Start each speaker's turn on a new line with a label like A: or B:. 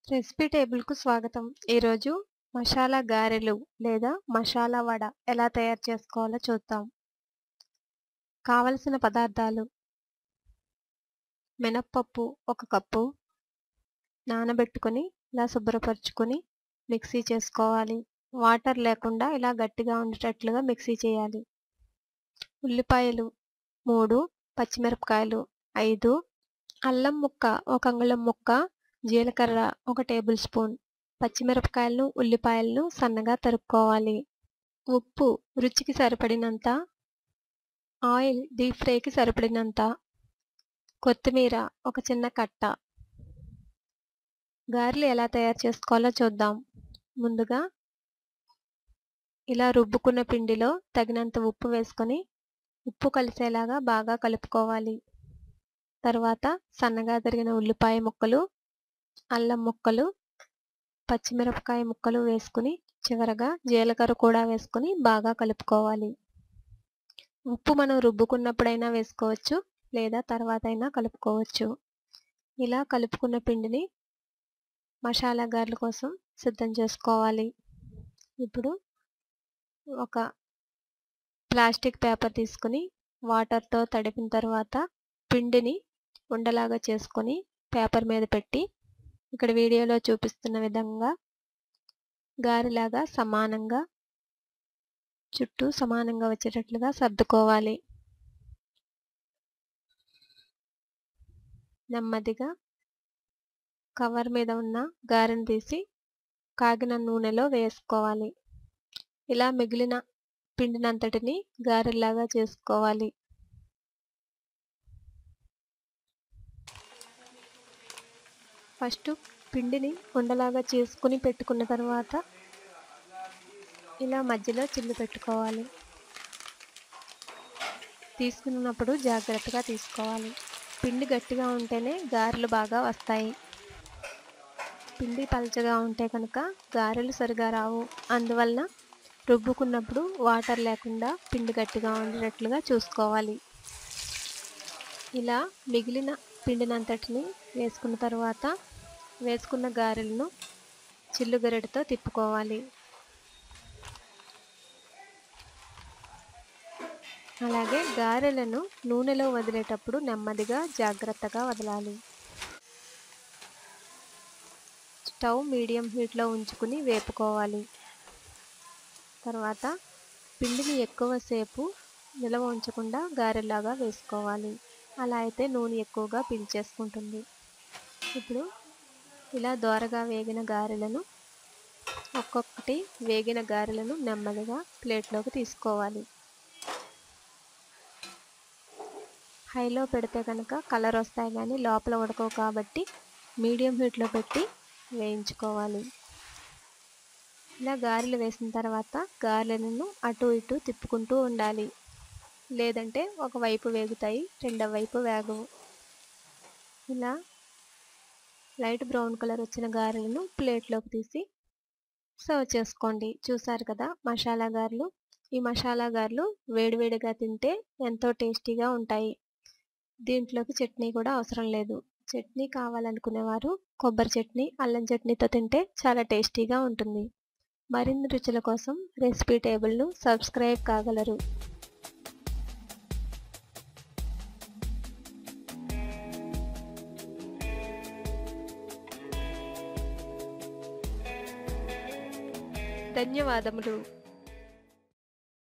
A: recipe టేబుల్కు స్వాగతం ఈరోజు మసాలా గారెలు లేదా మసాలా వడ ఎలా తయారు చేసుకోవాలో చూద్దాం కావలసిన పదార్థాలు మినప్పప్పు ఒక కప్పు నానబెట్టుకొని ఇలా శుభ్రపరచుకొని మిక్సీ చేసుకోవాలి వాటర్ లేకుండా ఇలా గట్టిగా ఉండేటట్లుగా మిక్సీ చేయాలి ఉల్లిపాయలు మూడు పచ్చిమిరపకాయలు ఐదు అల్లం ముక్క ఒక అంగుళం ముక్క జీలకర్ర ఒక టేబుల్ స్పూన్ పచ్చిమిరపకాయలను ఉల్లిపాయలను సన్నగా తరుక్కోవాలి ఉప్పు రుచికి సరిపడినంత ఆయిల్ డీప్ ఫ్రైకి సరిపడినంత కొత్తిమీర ఒక చిన్న కట్ట గారెలు ఎలా తయారు చేసుకోవాలో చూద్దాం ముందుగా ఇలా రుబ్బుకున్న పిండిలో తగినంత ఉప్పు వేసుకొని ఉప్పు కలిసేలాగా బాగా కలుపుకోవాలి తర్వాత సన్నగా తరిగిన ఉల్లిపాయ ముక్కలు అల్లం ముక్కలు పచ్చిమిరపకాయ ముక్కలు వేసుకుని చివరగా జీలకర్ర కూడా వేసుకుని బాగా కలుపుకోవాలి ఉప్పు మనం రుబ్బుకున్నప్పుడైనా వేసుకోవచ్చు లేదా తర్వాత అయినా కలుపుకోవచ్చు ఇలా కలుపుకున్న పిండిని మసాలా గారెల కోసం సిద్ధం చేసుకోవాలి ఇప్పుడు ఒక ప్లాస్టిక్ పేపర్ తీసుకుని వాటర్తో తడిపిన తర్వాత పిండిని ఉండలాగా చేసుకొని పేపర్ మీద పెట్టి ఇక్కడ వీడియోలో చూపిస్తున్న విధంగా గారెలాగా సమానంగా చుట్టూ సమానంగా వచ్చేటట్లుగా సర్దుకోవాలి నెమ్మదిగా కవర్ మీద ఉన్న గారెను తీసి కాగిన నూనెలో వేసుకోవాలి ఇలా మిగిలిన పిండినంతటిని గారెల్లాగా చేసుకోవాలి ఫస్ట్ పిండిని ఉండలాగా చేసుకుని పెట్టుకున్న తర్వాత ఇలా మధ్యలో చిల్లు పెట్టుకోవాలి తీసుకున్నప్పుడు జాగ్రత్తగా తీసుకోవాలి పిండి గట్టిగా ఉంటేనే గారెలు బాగా వస్తాయి పిండి పలచగా ఉంటే కనుక గారెలు సరిగా రావు అందువలన రుబ్బుకున్నప్పుడు వాటర్ లేకుండా పిండి గట్టిగా ఉండేటట్లుగా చూసుకోవాలి ఇలా మిగిలిన పిండినంతటిని వేసుకున్న తర్వాత వేసుకున్న గారెలను చిల్లు గరిటతో తిప్పుకోవాలి అలాగే గారెలను నూనెలో వదిలేటప్పుడు నెమ్మదిగా జాగ్రత్తగా వదలాలి స్టవ్ మీడియం హీట్లో ఉంచుకుని వేపుకోవాలి తర్వాత పిండిని ఎక్కువసేపు నిలవ ఉంచకుండా గారెలాగా వేసుకోవాలి అలా అయితే నూనె ఎక్కువగా పీల్చేసుకుంటుంది ఇప్పుడు ఇలా దోరగా వేగిన గారెలను ఒక్కొక్కటి వేగిన గారెలను నెమ్మదిగా ప్లేట్లోకి తీసుకోవాలి హైలో పెడితే కనుక కలర్ వస్తాయి కానీ లోపల ఉడకవు కాబట్టి మీడియం హీట్లో పెట్టి వేయించుకోవాలి ఇలా గారెలు వేసిన తర్వాత గారెలను అటు ఇటు తిప్పుకుంటూ ఉండాలి లేదంటే ఒకవైపు వేగుతాయి రెండవ వైపు వేగవు ఇలా లైట్ బ్రౌన్ కలర్ వచ్చిన గారెలను ప్లేట్లోకి తీసి సర్వ్ చేసుకోండి చూసారు కదా మసాలా గారెలు ఈ మసాలా గారెలు వేడివేడిగా తింటే ఎంతో టేస్టీగా ఉంటాయి దీంట్లోకి చట్నీ కూడా అవసరం లేదు చట్నీ కావాలనుకునేవారు కొబ్బరి చట్నీ అల్లం చట్నీతో తింటే చాలా టేస్టీగా ఉంటుంది మరిన్ని రుచుల కోసం రెసిపీ టేబుల్ను సబ్స్క్రైబ్ కాగలరు ధన్యవాదములు